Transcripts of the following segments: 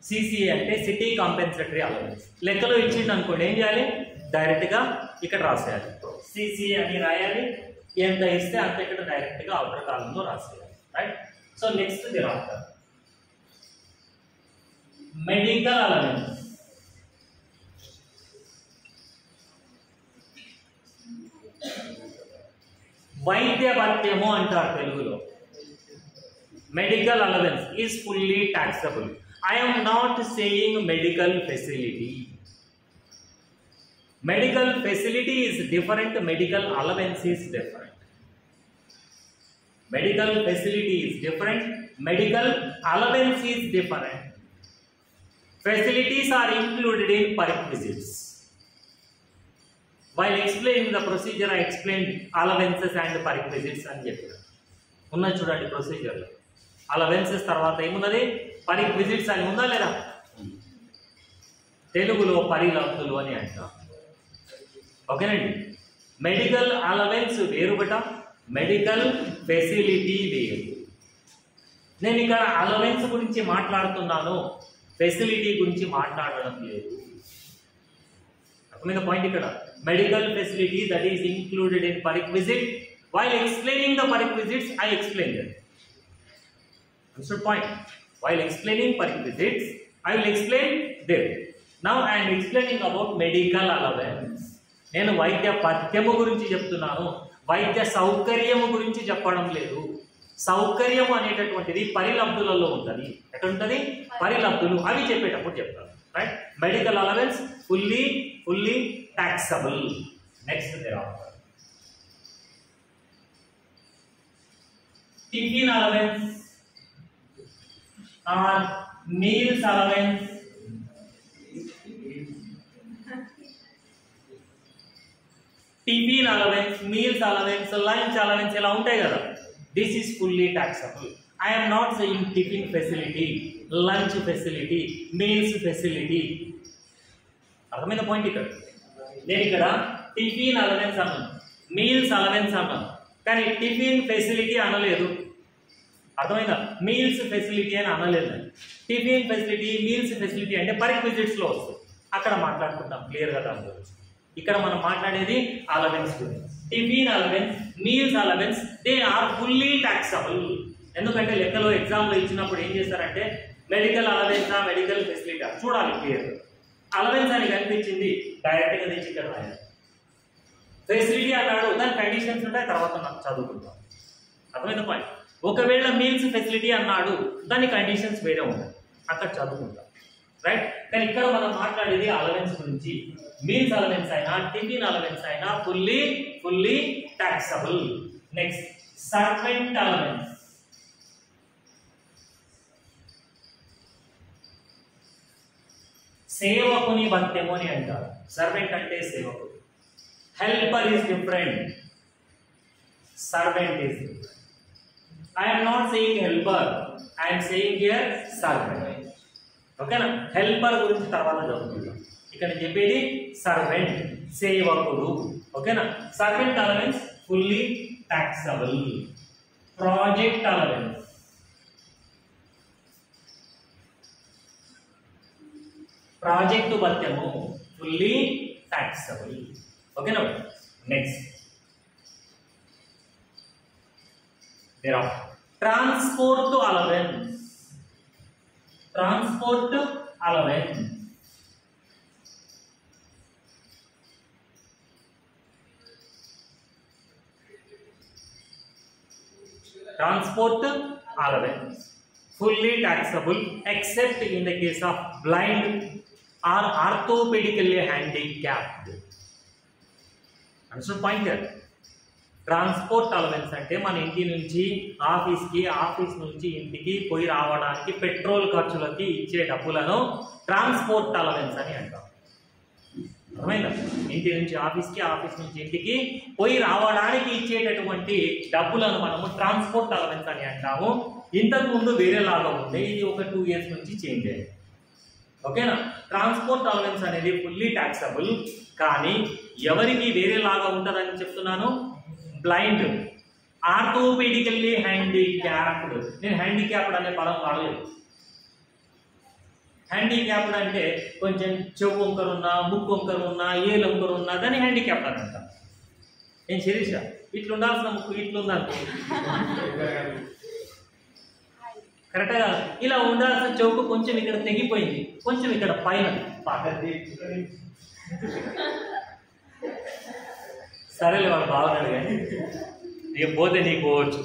CCA అంటే city compensatory allowance లెక్కలో ఇచ్చిండు అనుకోండి ఏం చేయాలి డైరెక్ట్గా ఇక్కడ రాసేయాలి సిసిఏ అని రాయాలి ఎంత ఇస్తే అంత ఇక్కడ డైరెక్ట్గా అవుటర్ కాలంలో రాసేయాలి రైట్ సో నెక్స్ట్ ది రాస్తారు మెడికల్ అలవెన్స్ వైద్య భత్యము అంటారు తెలుగులో medical allowance is fully taxable I'm not saying medical facility medical facility is different medical allowance is different medical facility is different medical allowance is different facilities are included in perquisites while explain the procedure I explain allowances and perquisites అని చెప్పారు ఉన్నది చూడండి ప్రొసీజర్లో allowances తర్వాత ఏమున్నది perquisites అని ఉందా లేదా తెలుగులో పరిలబ్ధులు అని అంటాం ఓకేనండి మెడికల్ అలవెన్స్ వేరుబట మెడికల్ ఫెసిలిటీ వేరు నేను ఇక్కడ అలవెన్స్ గురించి మాట్లాడుతున్నాను ఫెసిలిటీ గురించి మాట్లాడడం లేదు అర్థమైన పాయింట్ ఇక్కడ medical facility that is included in perquisite while explaining the perquisites I explain that Understood point? While explaining perquisites, I will explain them. Now I am explaining about medical allowance. నేను వైద్య పథ్యము గురించి చెప్తున్నాను వైద్య సౌకర్యము గురించి చెప్పడం లేదు సౌకర్యము అనేటటువంటిది పరిలబ్ధులలో ఉంటుంది ఎక్కడ ఉంటుంది పరిలబ్ధులు అవి చెప్పేటప్పుడు చెప్తాను right medical allowance fully fully taxable next tiffin allowance or meals allowance tiffin allowance meals allowance lunch allowance ఇలా ఉంటాయి కదా this is fully taxable I'm not saying tiffin facility lunch facility meals facility అర్థమైన point ఇక్కడ నేను ఇక్కడ tiffin allowance అన్నాను meals allowance అన్నాను కానీ టిఫిన్ ఫెసిలిటీ అనలేదు అర్థమైందా మీల్స్ ఫెసిలిటీ అని అనలేదు నేను. టిఫిన్ ఫెసిలిటీ మీల్స్ ఫెసిలిటీ అంటే పర్క్విజిట్స్ లో వస్తుంది అక్కడ మాట్లాడుకుంటాం క్లియర్ గా దాని గురించి ఇక్కడ మనం మాట్లాడేది అలవెన్స్ గురించి tiffin allowance meals allowance they are fully taxable ఎందుకంటే లెక్కలో ఎగ్జామ్ లో ఇచ్చినప్పుడు ఏం చేస్తారంటే మెడికల్ అలవెన్స్ మెడికల్ ఫెసిలిటీ చూడాలి క్లియర్ అలవెన్స్ అని కనిపించింది డైరెక్ట్ గా తెచ్చి ఇక్కడ రాయాలి ఫెసిలిటీ అన్నాడు దాని కండిషన్స్ ఉంటాయి తర్వాత నాకు చదువుకుంటాం అర్థమైంది పాయింట్ ఒకవేళ మీల్స్ ఫెసిలిటీ అన్నాడు దాని కండిషన్స్ వేరే ఉంటాయి అక్కడ చదువుకుంటాం రైట్ కానీ ఇక్కడ మనం మాట్లాడేది అలవెన్స్ గురించి మీల్స్ అలవెన్స్ అయినా టిఫిన్ అలవెన్స్ అయినా fully fully taxable next servant allowance సేవకుని భత్యము అని అంటారు సర్వెంట్ అంటే సేవకుడు helper is different servant is different I am not saying helper. I am saying here servant. ఓకేనా హెల్పర్ గురించి తర్వాత చదువుకుందాం ఇక్కడ నేను చెప్పేది సర్వెంట్ సేవకుడు ఓకేనా servant allowance fully taxable project allowance project భత్యము ఫుల్లీ టాక్సబుల్ ఓకేనా next thereof. Transport allowance. Transport allowance. Transport allowance. Fully taxable except in the case of blind or orthopedically handicapped. Understood point here? Transport allowance అంటే మన ఇంటి నుంచి ఆఫీస్కి office నుంచి ఇంటికి పోయి రావడానికి పెట్రోల్ ఖర్చులకి ఇచ్చే డబ్బులను ట్రాన్స్పోర్ట్ అలవెన్స్ అని అంటాం అర్థమైందా ఇంటి నుంచి ఆఫీస్కి ఆఫీస్ నుంచి ఇంటికి పోయి రావడానికి ఇచ్చేటటువంటి డబ్బులను మనము ట్రాన్స్పోర్ట్ అలవెన్స్ అని అంటాము ఇంతకు ముందు వేరేలాగా ఉంది ఇది ఒక టూ ఇయర్స్ నుంచి చేంజ్ అయ్యింది ఓకేనా ట్రాన్స్పోర్ట్ అలవెన్స్ అనేది ఫుల్లీ ట్యాక్సబుల్ కానీ ఎవరికి వేరేలాగా ఉంటుందని చెప్తున్నాను బ్లైండ్ ఆర్థోపెడికల్లీ హ్యాండిక్యాప్డ్ నేను హ్యాండిక్యాప్డ్ అనే పదం వాడలేదు హ్యాండిక్యాప్డ్ అంటే కొంచెం చెవు వంకర ఉన్నా ముక్కు వంకర ఉన్నా ఏలు వంకర ఉన్నా దాన్ని హ్యాండిక్యాప్డ్ అని అంటాం నేను శిరీష ఇట్లా ఉండాల్సిన ముక్కు ఇట్లుందనుకో కరెక్ట్గా ఇలా ఉండాల్సిన చౌకు కొంచెం ఇక్కడ తెగిపోయింది కొంచెం ఇక్కడ పైన పాట సరేలే వాడు బాగున్నాడు కానీ ఇక పోతే నీకు పోవచ్చు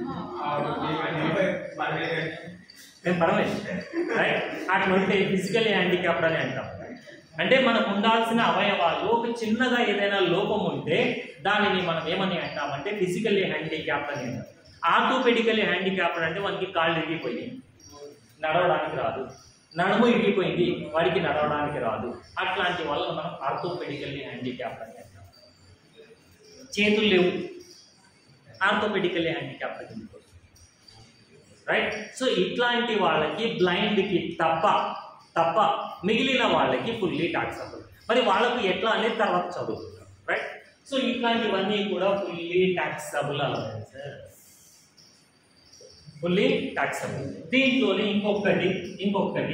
నేను పర్వాలేదు రైట్ అట్లా ఉంటే ఫిజికల్ హ్యాండిక్యాప్డ్ అని అంటాం అంటే మనకు ఉండాల్సిన అవయవాలు ఒక చిన్నగా ఏదైనా లోపం ఉంటే దానిని మనం ఏమని అంటామంటే ఫిజికల్లీ హ్యాండిక్యాప్డ్ అని అంటాం ఆర్థోపెడికల్లీ హ్యాండిక్యాప్డ్ అంటే వానికి కాళ్ళు ఇరిగిపోయినాయి నడవడానికి రాదు నడుము ఇరిగిపోయింది వాడికి నడవడానికి రాదు అట్లాంటి వాళ్ళని మనం ఆర్థోపెడికల్లీ హ్యాండిక్యాప్డ్ అని అంటాం చేతులు లేవు ఆర్థోపెడికల్లీ హ్యాండిక్యాప్డ్ కిందకి వస్తుంది. రైట్ సో ఇట్లాంటి వాళ్ళకి బ్లైండ్కి తప్ప తప్ప మిగిలిన వాళ్ళకి ఫుల్లీ టాక్సబుల్ మరి వాళ్ళకు ఎట్లా అనేది తర్వాత చదువుకుంటాం రైట్ సో ఇట్లాంటివన్నీ కూడా fully taxable allowances fully taxable దీంట్లోనే ఇంకొకటి ఇంకొకటి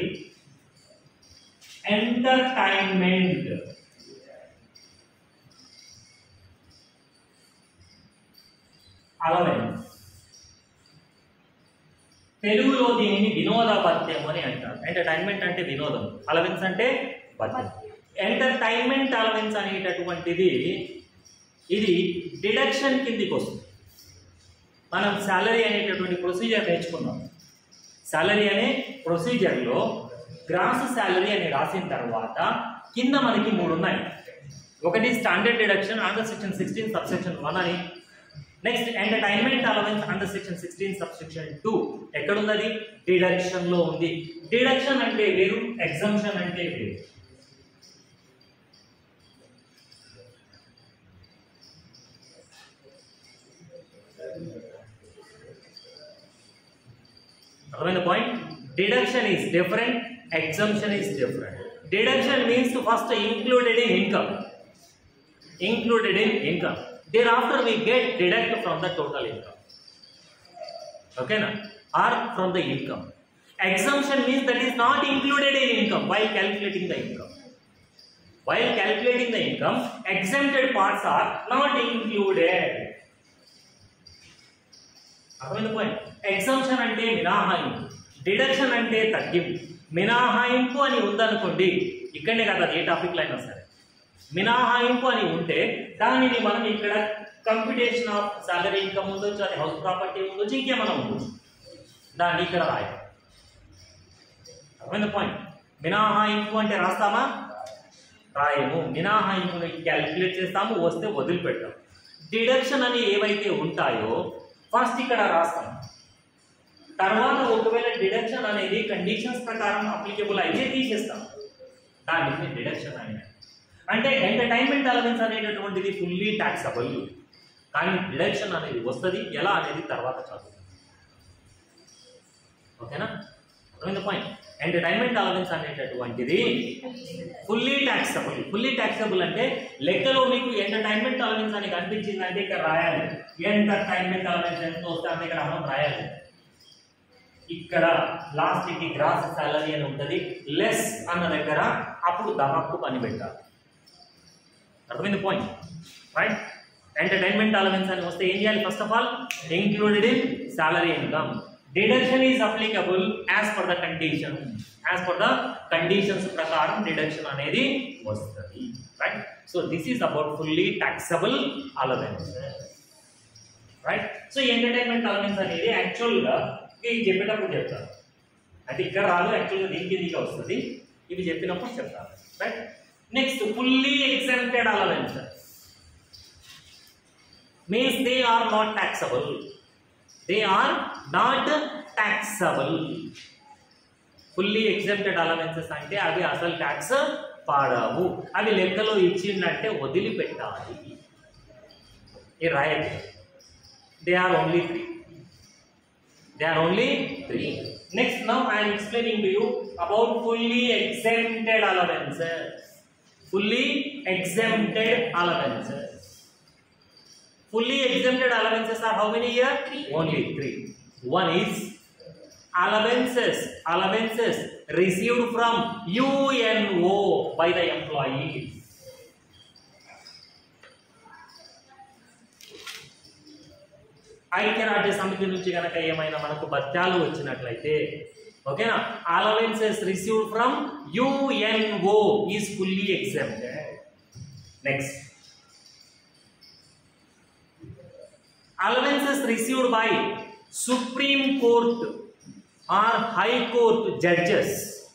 ఎంటర్టైన్మెంట్ అలవెన్స్ తెలుగులో దీనిని వినోద భత్యం అని అంటారు ఎంటర్టైన్మెంట్ అంటే వినోదం అలవెన్స్ అంటే భత్యం ఎంటర్టైన్మెంట్ అలవెన్స్ అనేటటువంటిది ఇది డిడక్షన్ కిందికి వస్తుంది మనం శాలరీ అనేటటువంటి ప్రొసీజర్ నేర్చుకున్నాం శాలరీ అనే ప్రొసీజర్లో గ్రాస్ శాలరీ అని రాసిన తర్వాత కింద మనకి మూడు ఉన్నాయి ఒకటి standard deduction under section sixteen sub section one అని next entertainment allowance under section sixteen sub section two ఎక్కడున్నది డిడక్షన్ లో ఉంది డిడక్షన్ అంటే వేరు ఎగ్జంప్షన్ అంటే వేరు అర్థమైన point deduction is different exemption is different deduction means first included in income included in income. Thereafter, we get deduct from the total income. Okay, na? Or from the income. Exemption means that is not included in income while calculating the income. While calculating the income, exempted parts are not included. అర్థమైంది point exemption అంటే మినహాయింపు deduction అంటే తగ్గింపు మినహాయింపు అని ఉందనుకోండి ఇక్కడనే కదా అది ఏ టాపిక్లో అయినా సరే మినహాయింపు అని ఉంటే దానిని మనం ఇక్కడ కంప్యూటేషన్ ఆఫ్ సాలరీ ఇన్కమ్ ఉండొచ్చు అది హౌస్ ప్రాపర్టీ ఉండొచ్చు ఇంకేమైనా ఉండొచ్చు దాన్ని ఇక్కడ రాయాలి అర్థమైంది పాయింట్ మినహాయింపు అంటే రాస్తామా రాయము మినహాయింపుని క్యాలిక్యులేట్ చేస్తాము వస్తే వదిలిపెట్టాం డిడక్షన్ అని ఏవైతే ఉంటాయో ఫస్ట్ ఇక్కడ రాస్తాం తర్వాత ఒకవేళ డిడక్షన్ అనేది కండిషన్స్ ప్రకారం అప్లికబుల్ అయితే తీసేస్తాం దాన్ని డిడక్షన్ అయినా అంటే ఎంటర్టైన్మెంట్ అలవెన్స్ అనేటటువంటిది ఫుల్లీ ట్యాక్సబుల్ కానీ డిడక్షన్ అనేది వస్తుంది ఎలా అనేది తర్వాత చదువు ఓకేనా అర్థమైంది పాయింట్ ఎంటర్టైన్మెంట్ అలవెన్స్ అనేటటువంటిది ఫుల్లీ ట్యాక్సబుల్ ఫుల్లీ ట్యాక్సబుల్ అంటే లెక్కలో మీకు ఎంటర్టైన్మెంట్ అలవెన్స్ అని కనిపించింది అంటే ఇక్కడ రాయాలి ఎంటర్టైన్మెంట్ అలవెన్స్ ఎంత వస్తే అంటే ఇక్కడ మనం రాయాలి ఇక్కడ లాస్ట్ కి గ్రాస్ సాలరీ అని ఉంటుంది లెస్ అన్న దగ్గర అప్పుడు దమక్కు పని పెట్టాలి అర్థమైంది పాయింట్ రైట్ ఎంటర్టైన్మెంట్ అలవెన్స్ అని వస్తే ఏం చేయాలి first of all included in salary income deduction is applicable as per the condition as per the conditions ప్రకారం డిడక్షన్ అనేది వస్తుంది right so this is about fully taxable allowance right so entertainment allowance అనేది యాక్చువల్గా ఇది చెప్పేటప్పుడు చెప్తాను అంటే ఇక్కడ రాదు యాక్చువల్గా దీనికి దీనికి వస్తుంది ఇవి చెప్పినప్పుడు చెప్తాను right next fully exempted allowance means they are not taxable they are not taxable fully exempted allowances అంటే అవి అసలు ట్యాక్స్ పాడవు అవి లెక్కలో ఇచ్చిందంటే వదిలిపెట్టాలి ఈ right they are only three they are only three next now I'm explaining to you about fully exempted allowances fully exempted allowances. Fully exempted allowances are how many here? Three. Only three. One is allowances allowances received from UNO by the employees ఐక్యరాజ్య సమితి నుంచి కనుక ఏమైనా మనకు భత్యాలు వచ్చినట్లయితే ఓకేనా allowances received from UNO is fully exempted next allowances received by Supreme Court or High Court judges.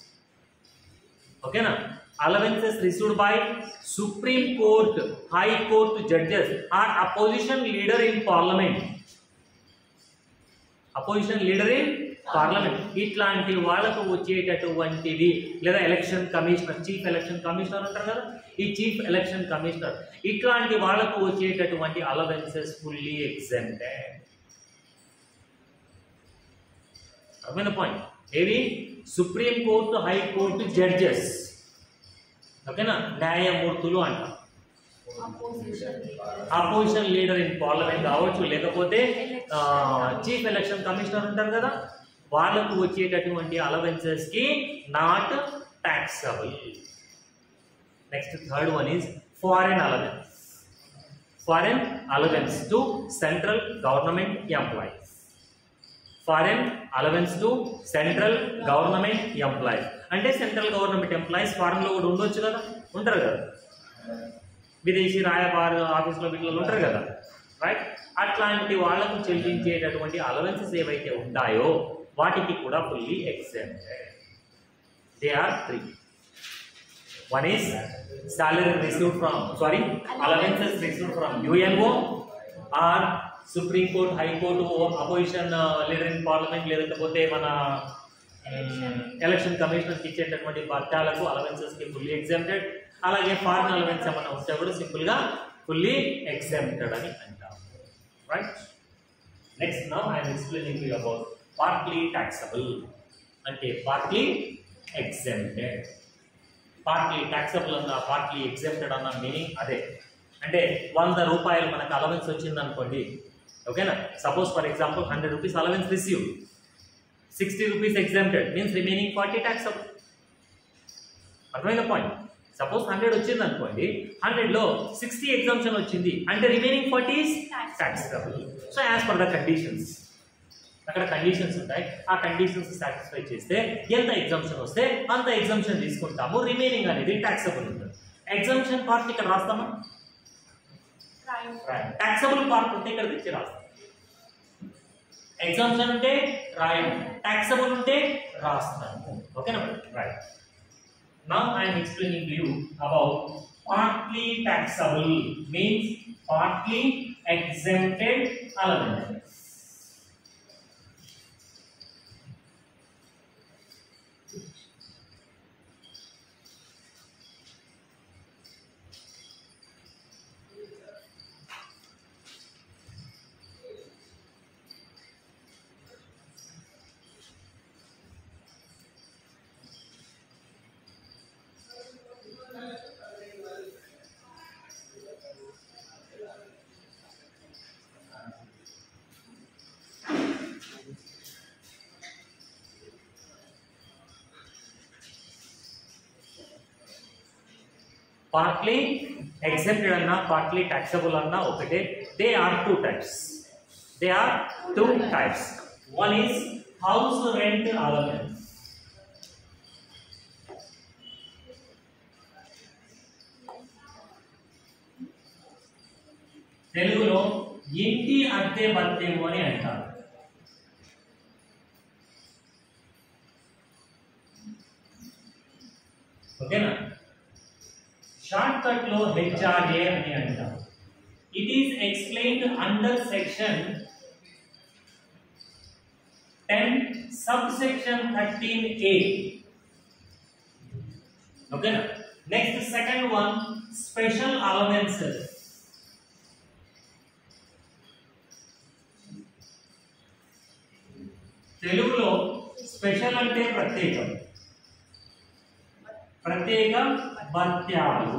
ఓకేనా allowances received by Supreme Court, High Court judges or opposition leader in Parliament. Opposition leader in Parliament ఇట్లాంటి వాళ్ళకు వచ్చేటటువంటివి లేదా election commissioner chief election commissioner అంటారు కదా ఈ chief election commissioner ఇట్లాంటి వాళ్ళకు వచ్చేటటువంటి అలవెన్సెస్ ఫుల్లీ ఎగ్జామ్టెడ్ అర్థమైన పాయింట్ ఏవి సుప్రీం కోర్టు హైకోర్టు జడ్జెస్ ఓకేనా న్యాయమూర్తులు అంటాం అపోజిషన్ లీడర్ ఇన్ పార్లమెంట్ కావచ్చు లేకపోతే చీఫ్ ఎలక్షన్ కమిషనర్ ఉంటారు కదా వాళ్ళకు వచ్చేటటువంటి అలవెన్సెస్ కి not taxable next third one is foreign allowance foreign allowance to central government employees foreign allowance to central government employees అంటే సెంట్రల్ గవర్నమెంట్ ఎంప్లాయీస్ ఫారెన్ లో కూడా ఉండొచ్చు కదా ఉంటారు కదా విదేశీ రాయబార ఆఫీసులో వీటిలో ఉంటారు కదా రైట్ అట్లాంటి వాళ్ళకు చెల్లించేటటువంటి అలవెన్సెస్ ఏవైతే ఉంటాయో వాటికి కూడా fully exempted they are three one is salary received from sorry allowances received from UNO are supreme court high court opposition leader in Parliament లేకపోతే మన ఎలక్షన్ కమిషనర్కి ఇచ్చేటటువంటి భత్యాలకు అలవెన్సెస్కి ఫుల్లీ ఎగ్జామ్టెడ్ అలాగే ఫారిన్ అలవెన్స్ ఏమైనా ఉంటే కూడా సింపుల్గా ఫుల్లీ ఎగ్జామ్టెడ్ అని అంటాం రైట్ నెక్స్ట్ నా I'm explaining you about partly taxable అంటే పార్ట్లీ ఎగ్జామ్టెడ్ పార్ట్లీ ట్యాక్సబుల్ అన్న పార్ట్లీ ఎగ్జామ్టెడ్ అన్న మీనింగ్ అదే అంటే వంద రూపాయలు మనకు అలవెన్స్ వచ్చింది అనుకోండి ఓకేనా suppose for example hundred rupees allowance receive sixty rupees exempted means remaining forty taxable అర్థమైన పాయింట్ సపోజ్ హండ్రెడ్ వచ్చింది అనుకోండి హండ్రెడ్లో సిక్స్టీ ఎగ్జామ్షన్ వచ్చింది అంటే remaining forty taxable so as per the conditions అక్కడ కండిషన్స్ ఉంటాయి ఆ కండిషన్స్ సాటిస్ఫై చేస్తే ఎంత ఎగ్జామ్షన్ వస్తే అంత ఎగ్జామ్షన్ తీసుకుంటాము రిమైనింగ్ అనేది ట్యాక్సబుల్ ఉంటుంది ఎగ్జామ్షన్ పార్ట్ ఇక్కడ రాస్తామా ట్యాక్సబుల్ పార్ట్ ఉంటే ఇక్కడ తెచ్చి రాస్తాం ఎగ్జామ్షన్ ఉంటే రాయము ట్యాక్సబుల్ ఉంటే రాస్తాము ఓకేనా right Now I am explaining to you about partly taxable means partly exempted allowances. Partly exempted అన్నా పార్ట్లీ ట్యాక్సబుల్ అన్నా ఒకటే they are two types they are two types one is house rent allowance తెలుగులో ఇంటి అద్దె భత్యము అని అంటారు ఓకేనా short cut లో హెచ్ఆర్ఏ అని అంటాం it is explained under section ten sub section thirteen A ఓకేనా next second one special allowances తెలుగులో స్పెషల్ అంటే ప్రత్యేకం ప్రత్యేక భత్యాలు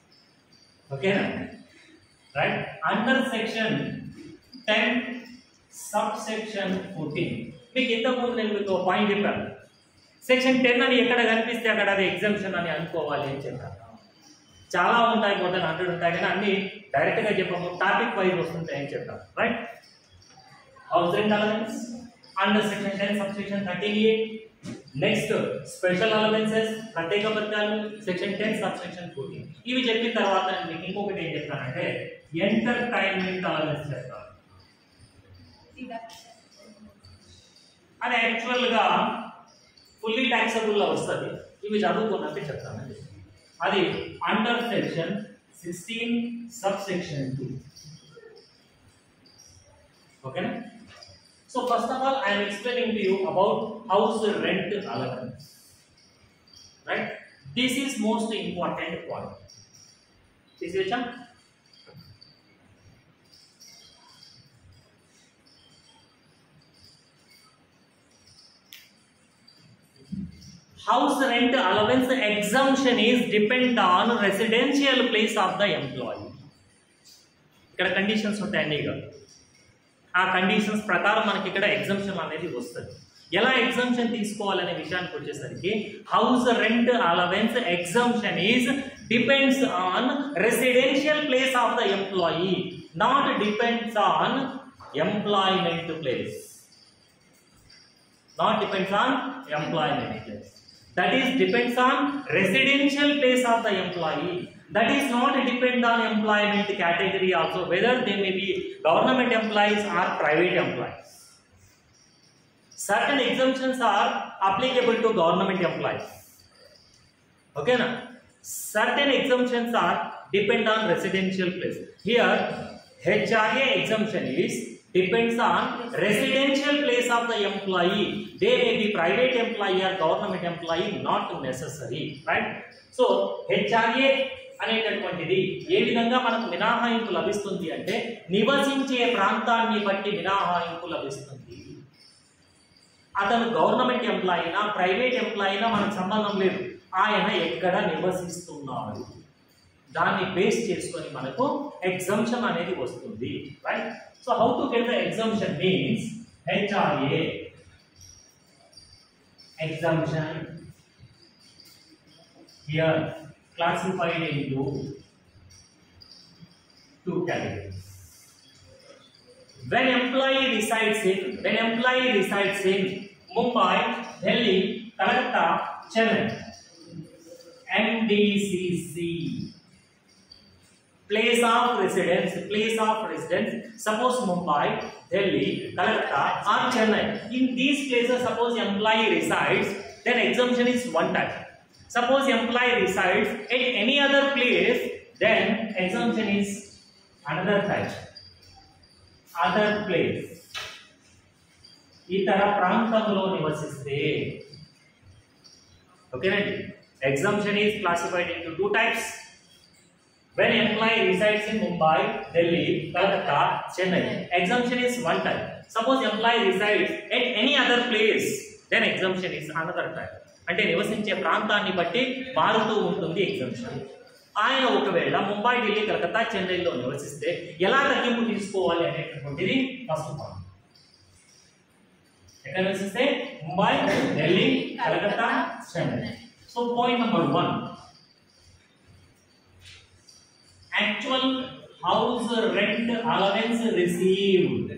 ఓకేనా right under section ten sub section fourteen మీకు ఇంతకుముందు నేను మీకు పాయింట్ చెప్పాను సెక్షన్ టెన్ అని ఎక్కడ కనిపిస్తే అక్కడ అది ఎగ్జామ్షన్ అని అనుకోవాలి అని చెప్పాను చాలా ఉంటాయి మోర్ దెన్ హండ్రెడ్ ఉంటాయి కానీ అన్ని డైరెక్ట్గా చెప్పము టాపిక్ వైజ్ వస్తుంటాయి అని చెప్పాను right house rent allowance under section ten sub section thirteen A next special allowances ప్రత్యేక పథకాలు section ten sub section fourteen ఇవి చెప్పిన తర్వాత నేను మీకు ఇంకొకటి ఏం చెప్తానంటే ఎంటర్టైన్మెంట్ అలవెన్స్ చెప్తాను అది యాక్చువల్గా ఫుల్లీ ట్యాక్సబుల్లో వస్తుంది ఇవి చదువుకున్నాక చెప్తానండి అది under section sixteen sub section two ఓకేనా so first of all I'm explaining to you about house rent allowance right this is most important point తీసేచ్చా house rent allowance exemption is depend on residential place of the employee ఇక్కడ conditions ఉంటాయండి ఇక ఆ conditions ప్రకారం మనకి ఇక్కడ exemption అనేది వస్తుంది ఎలా ఎగ్జామ్షన్ తీసుకోవాలనే విషయానికి వచ్చేసరికి house rent allowance exemption is depends on residential place of the employee not depends on employment place not depends on employment place. That is depends on residential place of the employee. That is not depend on employment category also whether they may be government employees or private employees. Certain exemptions are applicable to government employees. Okay na? Certain exemptions are depend on residential place. Here HRA exemption is depends on residential place of the employee. They may be private employee or government employee, not necessary, right? So HRA అనేటటువంటిది ఏ విధంగా మనకు మినహాయింపు లభిస్తుంది అంటే నివసించే ప్రాంతాన్ని బట్టి మినహాయింపు లభిస్తుంది అతను గవర్నమెంట్ ఎంప్లాయీనా ప్రైవేట్ ఎంప్లాయీనా మనకు సంబంధం లేదు ఆయన ఎక్కడ నివసిస్తున్నాడు దాన్ని బేస్ చేసుకొని మనకు ఎగ్జంప్షన్ అనేది వస్తుంది right so how to get the exemption means HRA exemption here classified into two categories. When employee resides in, when employee resides in Mumbai, Delhi, Calcutta, Chennai, MDCC, place of residence, place of residence, suppose Mumbai, Delhi, Calcutta, or Chennai. In these places, suppose employee resides, then exemption is one type. Suppose employee resides at any other place, then exemption is another type. Other place. ఇతర ప్రాంతంలో నివసిస్తే ఓకేనండి exemption is classified into two types when employee resides in Mumbai Delhi Calcutta Chennai exemption is one type suppose employee resides at any other place then exemption is another type అంటే నివసించే ప్రాంతాన్ని బట్టి మారుతూ ఉంటుంది ఎగ్జామ్షన్ ఆయన ఒకవేళ ముంబై ఢిల్లీ కలకత్తా చెన్నైలో నివసిస్తే ఎలా తగ్గింపు తీసుకోవాలి అనేటటువంటిది ఫస్ట్ పాయింట్ ఎక్కడ నివసిస్తే Mumbai Delhi Calcutta Chennai so point number one actual house rent allowance received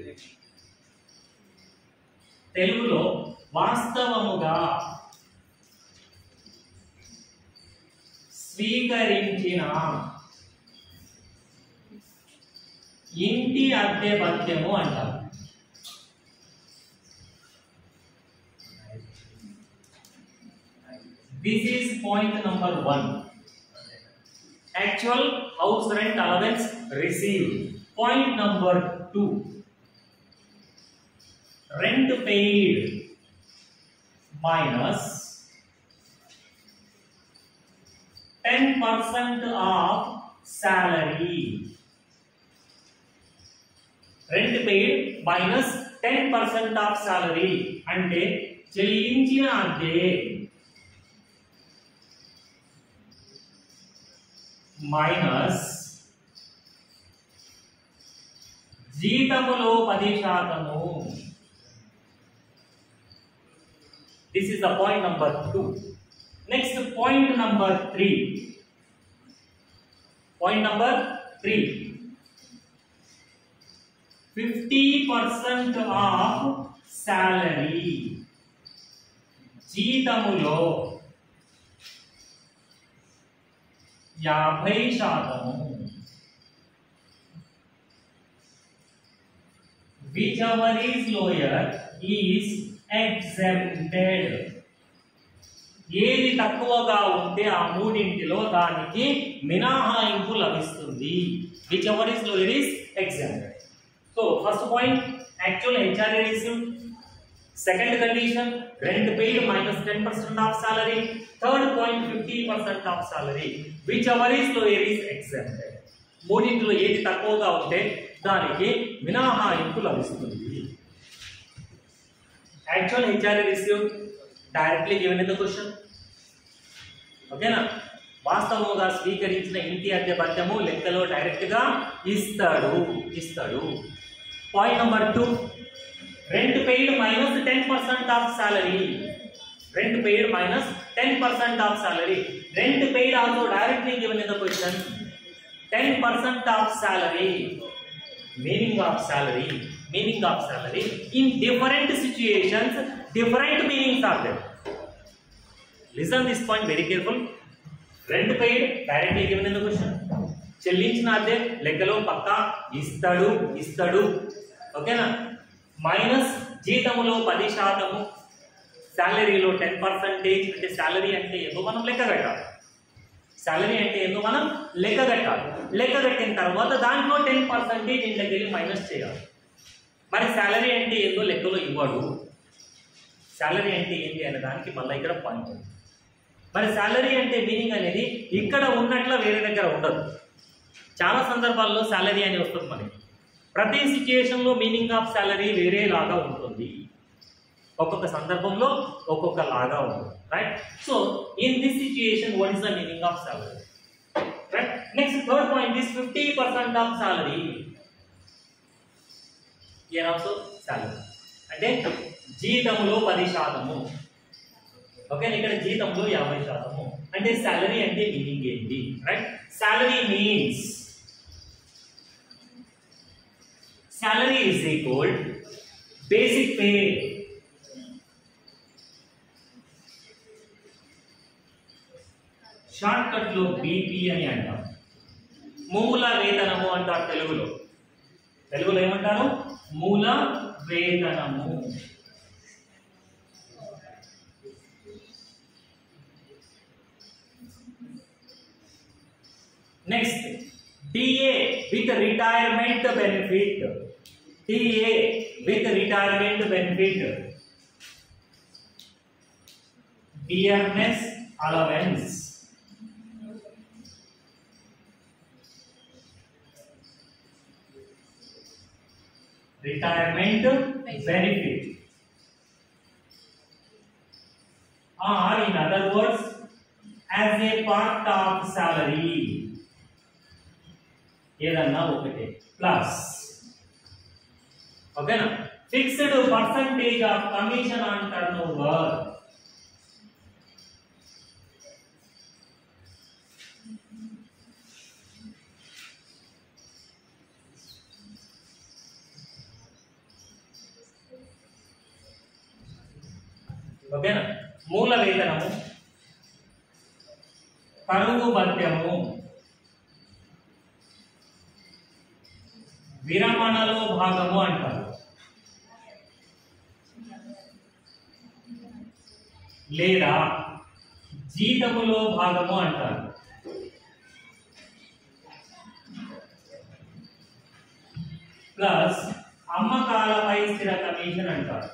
తెలుగులో వాస్తవముగా స్వీకరించిన ఇంటి అద్దె భత్యము అంటారు this is point number one actual house rent allowance received. Point number two rent paid minus 10% of salary. Rent paid minus 10% of salary అంటే చెల్లించిన అద్దె మైనస్ జీతములో పది శాతము this is the point number two next point number three point number three fifty percent of salary జీతములో యాభై శాతము whichever is lower is exempted ఏది తక్కువగా ఉంటే ఆ మూడింటిలో దానికి మినహాయింపు లభిస్తుంది whichever is lower is exempted so first point actual HRA receive second condition rent paid minus ten percent of salary third point fifty percent of salary whichever is lower is exempted మూడింటిలో ఏది తక్కువగా ఉంటే దానికి మినహాయింపు లభిస్తుంది actual HRA receive directly given in the question ఓకేనా వాస్తవముగా స్వీకరించిన ఇంటి అద్దె భత్యము లెక్కలో డైరెక్ట్ గా ఇస్తాడు ఇస్తాడు point number two rent paid minus ten percent of salary rent paid minus ten percent of salary rent paid also directly given in the question ten percent of salary meaning of salary meaning of salary in different situations different meanings are there listen this point very careful rent paid directly given in the question చెల్లించిన అద్దె లెక్కలో పక్క ఇస్తాడు ఇస్తాడు ఓకేనా minus జీతములో పది శాతము శాలరీలో టెన్ పర్సెంటేజ్ అంటే శాలరీ అంటే ఏదో మనం లెక్క కట్టాలి సాలరీ అంటే ఏందో మనం లెక్క కట్టాలి లెక్క కట్టిన తర్వాత దాంట్లో టెన్ పర్సెంటేజ్ ఇంట్లోకి వెళ్ళి మైనస్ చేయాలి మరి సాలరీ అంటే ఏందో లెక్కలో ఇవ్వడు సాలరీ అంటే ఏంటి అనే దానికి మళ్ళీ ఇక్కడ పాయింట్ ఉంది మరి సాలరీ అంటే మీనింగ్ అనేది ఇక్కడ ఉన్నట్ల వేరే దగ్గర ఉండదు చాలా సందర్భాల్లో సాలరీ అని వస్తుంది మనకి ప్రతి సిచ్యుయేషన్లో మీనింగ్ ఆఫ్ సాలరీ వేరే లాగా ఉంటుంది ఒక్కొక్క సందర్భంలో ఒక్కొక్క లాగా ఉంటుంది right so in this situation what is the meaning of salary right next third point is fifty percent of salary here also salary అంటే జీతంలో పది శాతము ఓకే ఇక్కడ జీతంలో యాభై శాతము అంటే సాలరీ అంటే మీనింగ్ ఏంటి right salary means salary is equal basic pay short cut లో బీపీ అని అంటాం మూల వేతనము అంటారు తెలుగులో తెలుగులో ఏమంటారు మూల వేతనము next TA with retirement benefit TA with retirement benefit dearness allowance retirement benefit or in other words as a part of salary ఏదన్నా ఒకటే ప్లస్ ఓకేనా fixed percentage of commission on turnover ఓకేనా మూల వేతనము కరువు భత్యము విరమణలో భాగము అంటారు లేదా జీతములో భాగము అంటారు ప్లస్ అమ్మకాలపై స్థిర కమిషన్ అంటారు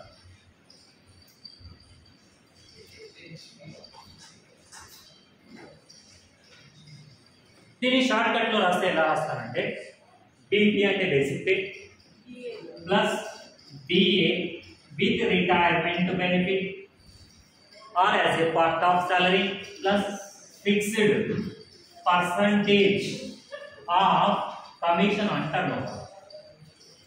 దీన్ని షార్ట్ కట్ లో రాస్తే ఎలా రాస్తానంటే బీపీ అంటే basic pay plus DA with retirement benefit or as a part of salary plus fixed percentage of commission అంటారు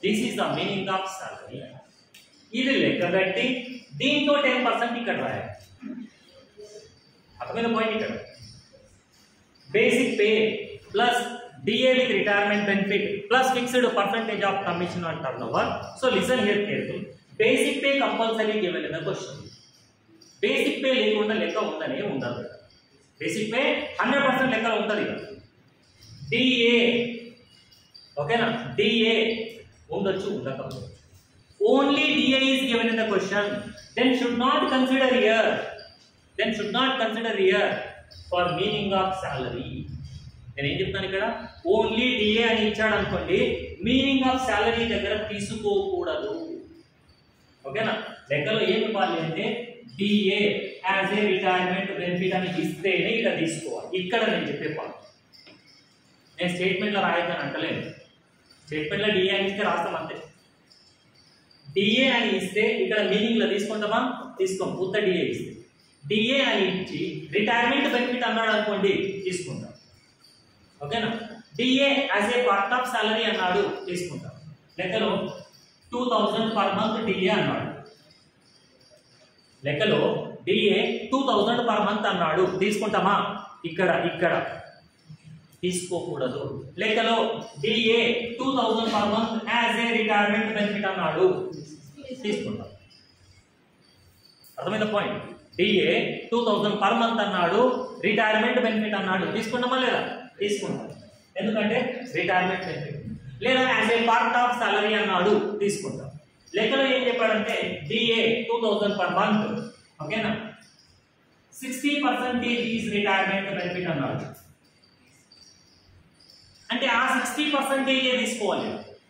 this is the meaning of salary ఇది లెక్క కట్టి దీంతో టెన్ పర్సెంట్ ఇక్కడ రాయాలి అర్థమైన పాయింట్ ఇక్కడ basic pay plus DA with retirement benefit plus fixed percentage of commission on turnover so listen here careful basic pay compulsory given in the question basic pay లేకుండా లెక్క ఉందనే ఉండదు basic pay hundred percent లెక్క ఉంటుంది DA ఓకేనా DA ఉండొచ్చు ఉండకపోవచ్చు only DA is given in the question then should not consider here then should not consider here for meaning of salary నేను ఏం చెప్తాను ఇక్కడ ఓన్లీ డిఏ అని ఇచ్చాడు అనుకోండి మీనింగ్ ఆఫ్ సాలరీ దగ్గర తీసుకోకూడదు ఓకేనా లెక్కలో ఏం ఇవ్వాలి అంటే DA as a retirement benefit అని ఇస్తేనే ఇక్కడ తీసుకోవాలి ఇక్కడ నేను చెప్పే పాయింట్ నేను స్టేట్మెంట్లో రాయొద్దని అంటలేను స్టేట్మెంట్లో డిఏ అని ఇస్తే రాస్తాం అంతే డిఏ అని ఇస్తే ఇక్కడ మీనింగ్లో తీసుకుంటామా తీసుకోం పూర్త డిఏ ఇస్తే డిఏ అని ఇచ్చి రిటైర్మెంట్ బెనిఫిట్ అన్నాడు అనుకోండి తీసుకుంటాం ఓకేనా DA as a part of salary అన్నాడు తీసుకుంటాం లెక్కలో two thousand per month DA అన్నాడు లెక్కలో DA two thousand per month అన్నాడు తీసుకుంటామా ఇక్కడ ఇక్కడ తీసుకోకూడదు లెక్కలో DA two thousand per month as a retirement benefit అన్నాడు తీసుకుంటాం అర్థమైన point DA two thousand per month అన్నాడు రిటైర్మెంట్ బెనిఫిట్ అన్నాడు తీసుకుంటామా లేదా తీసుకుంటాం ఎందుకంటే రిటైర్మెంట్ బెనిఫిట్ లేదా as a part of salary అన్నాడు తీసుకుంటాం లెక్కలో ఏం చెప్పాడంటే DA two thousand per month ఓకేనా sixty percentage is retirement benefit అన్నాడు అంటే ఆ సిక్స్టీ పర్సెంటేజ్ తీసుకోవాలి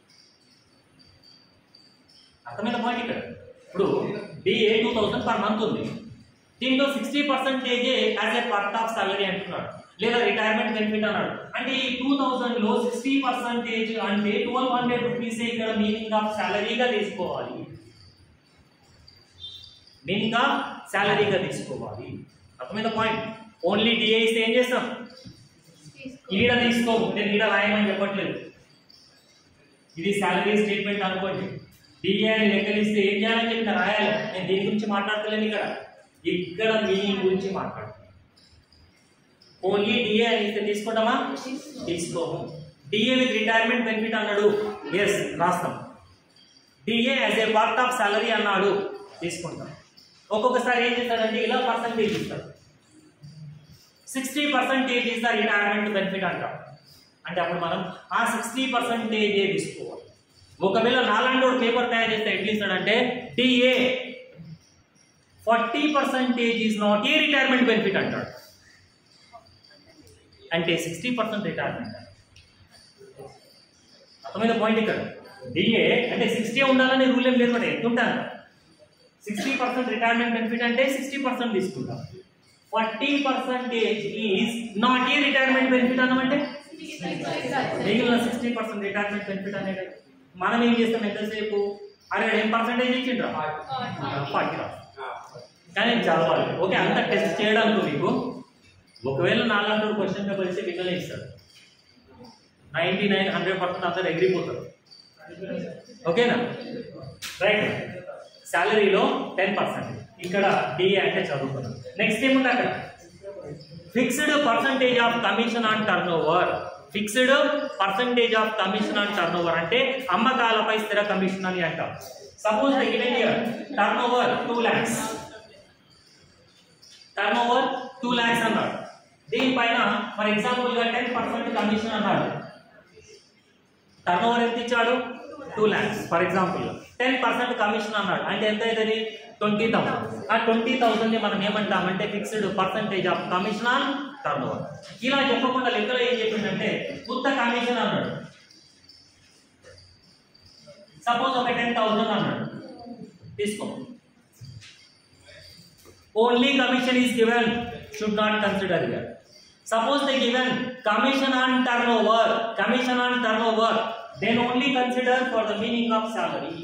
అర్థమైన పాయింట్ ఇక్కడ ఇప్పుడు DA two thousand per month ఉంది దీంట్లో sixty percentage as a part of salary అంటున్నాడు లేదా రిటైర్మెంట్ బెనిఫిట్ అన్నాడు అంటే ఈ టూ థౌసండ్ లో సిక్స్టీ పర్సెంటేజ్ అంటే ట్వెల్వ్ హండ్రెడ్ రూపీస్ ఇక్కడ మీనింగ్ ఆఫ్ సాలరీగా తీసుకోవాలి మీనింగ్ ఆఫ్ సాలరీగా తీసుకోవాలి అర్థమైన పాయింట్ ఓన్లీ డిఏ ఇస్తే ఏం చేస్తాం ఈడ తీసుకోము నేను ఈడ రాయమని చెప్పట్లేదు ఇది శాలరీ స్టేట్మెంట్ అనుకోండి డిఏ అని లెక్కలిస్తే ఏం చేయాలని చెప్పిన రాయాలి నేను దీని గురించి మాట్లాడతలేను ఇక్కడ ఇక్కడ మీనింగ్ గురించి మాట్లాడుతున్నాను ఓన్లీ డిఏ అని ఇస్తే తీసుకుంటామా తీసుకోము డిఏ విత్ రిటైర్మెంట్ బెనిఫిట్ అన్నాడు ఎస్ రాస్తాం DA as a part of salary అన్నాడు తీసుకుంటాం ఒక్కొక్కసారి ఏం చేస్తాడంటే ఇలా పర్సంటేజ్ ఇస్తాడు sixty percentage is the retirement benefit అంటాం అంటే అప్పుడు మనం ఆ సిక్స్టీ పర్సెంటేజ్ తీసుకోవాలి ఒకవేళ నాలాంటి పేపర్ తయారు చేస్తే ఎట్లా ఇస్తాడంటే DA forty percentage is not a retirement benefit అంటాడు అంటే సిక్స్టీ పర్సెంట్ రిటైర్మెంట్ అర్థమైన పాయింట్ ఇక్కడ డిఏ అంటే సిక్స్టీ ఉండాలని రూల్ ఏం లేదు ఎంత ఉంటాను సిక్స్టీ పర్సెంట్ రిటైర్మెంట్ బెనిఫిట్ అంటే సిక్స్టీ పర్సెంట్ తీసుకుంటాం forty percentage is not a retirement benefit అన్నమంటే మిగిలిన సిక్స్టీ పర్సెంట్ రిటైర్మెంట్ బెనిఫిట్ అనేది మనం ఏం చేస్తాం ఎంతసేపు అరే ఏం పర్సెంటేజ్ ఇచ్చిండ్రా ఫార్టీ కానీ చదవాలి ఓకే అంత టెస్ట్ చేయడానికి మీకు ఒకవేళ నాలుగు క్వశ్చన్ పేపర్ ఇస్తే విన్నలే ఇస్తారు నైంటీ నైన్ హండ్రెడ్ పర్సెంట్ అందరు ఎగిరిపోతారు ఓకేనా రైట్ శాలరీలో టెన్ పర్సెంట్ ఇక్కడ డిఏ అంటే చదువుకున్నాం నెక్స్ట్ ఏముంది అక్కడ fixed percentage of commission on turnover fixed percentage of commission on turnover అంటే అమ్మకాలపై స్థిర కమిషన్ అని అంటాం suppose given here turnover two lakhs turnover two lakhs అన్నాడు దీనిపైన ఫర్ ఎగ్జాంపుల్ గా టెన్ పర్సెంట్ కమిషన్ అన్నాడు టర్న్ ఓవర్ ఎంత ఇచ్చాడు two lakhs for example ten percent commission అన్నాడు అంటే ఎంత అవుతుంది ట్వంటీ థౌసండ్ ఆ ట్వంటీ థౌసండ్ మనం ఏమంటామంటే fixed percentage of commission on turnover ఇలా చెప్పకుండా లెక్కలో ఏం చెప్పిందంటే ఉత్త కమిషన్ అన్నాడు సపోజ్ ఒక టెన్ థౌసండ్ అన్నాడు తీసుకో only commission is given should not consider here suppose they given commission on turnover commission on turnover then only consider for the meaning of salary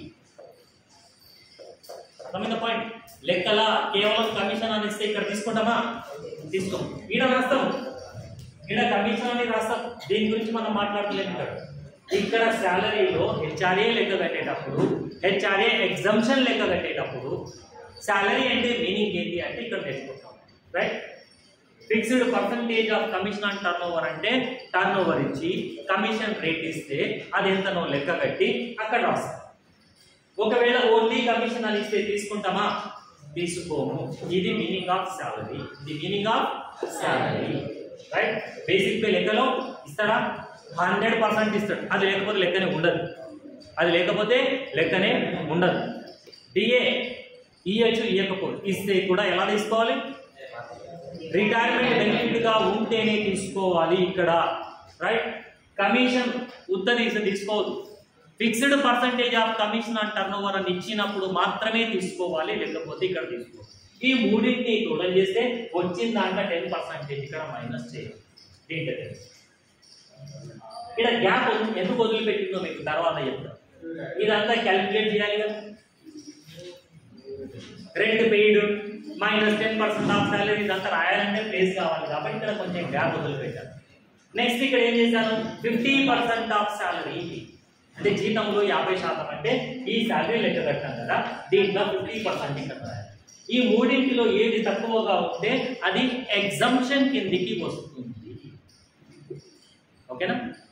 అర్థమైంది point లెక్కల కేవలం commission అని ఇస్తే ఇక్కడ తీసుకుంటామా తీసుకోం ఈడ రాస్తాం ఈడ కమిషన్ అని రాస్తాం దీని గురించి మనం మాట్లాడలేము ఇక్కడ ఇక్కడ శాలరీలో హెచ్ఆర్ఏ లెక్క కట్టేటప్పుడు హెచ్ఆర్ఏ ఎగ్జంప్షన్ లెక్క కట్టేటప్పుడు శాలరీ అంటే మీనింగ్ ఏంటి అంటే ఇక్కడ నేర్చుకుంటాం right fixed percentage of commission on turnover అంటే టర్న్ ఓవర్ ఇచ్చి కమిషన్ రేట్ ఇస్తే అది ఎంతనో లెక్క కట్టి అక్కడ రాస్తాం ఒకవేళ ఓన్లీ కమిషన్ అని ఇస్తే తీసుకుంటామా తీసుకోము ఇది మీనింగ్ ఆఫ్ శాలరీ ఇది meaning of salary right basic pay లెక్కలో ఇస్తాడా హండ్రెడ్ పర్సెంట్ ఇస్తాడు అది లేకపోతే లెక్కనే ఉండదు అది లేకపోతే లెక్కనే ఉండదు డిఏ ఇయ్యచ్చు ఇవ్వకపోతే ఇస్తే కూడా ఎలా తీసుకోవాలి రిటైర్మెంట్ బెనిఫిట్ గా ఉంటేనే తీసుకోవాలి ఇక్కడ రైట్ కమిషన్ ఉత్తరీసి తీసుకోవద్దు fixed percentage of commission and turnover అని ఇచ్చినప్పుడు మాత్రమే తీసుకోవాలి లేకపోతే ఇక్కడ తీసుకోవాలి ఈ మూడింటిని టోటల్ చేస్తే వచ్చిన దాంట్లో టెన్ పర్సెంటేజ్ ఇక్కడ మైనస్ చేయాలి దీంట్లో తెలుసు. ఇక్కడ గ్యాప్ ఎందుకు వదిలిపెట్టిందో మీకు తర్వాత చెప్తాను ఇదంతా క్యాలిక్యులేట్ చేయాలి కదా rent paid minus ten percent of salary ఇదంతా రాయాలంటే ప్లేస్ కావాలి కాబట్టి ఇక్కడ కొంచెం గ్యాప్ వదిలిపెట్టాను నెక్స్ట్ ఇక్కడ ఏం చేశాను ఫిఫ్టీ పర్సెంట్ ఆఫ్ సాలరీ అంటే జీతంలో యాభై శాతం అంటే ఈ సాలరీ లెక్క కట్టాం కదా దీంట్లో ఫిఫ్టీ పర్సెంట్ ఇక్కడ రాయాలి ఈ మూడింటిలో ఏది తక్కువగా ఉంటే అది ఎగ్జంప్షన్ కిందికి వస్తుంది ఓకేనా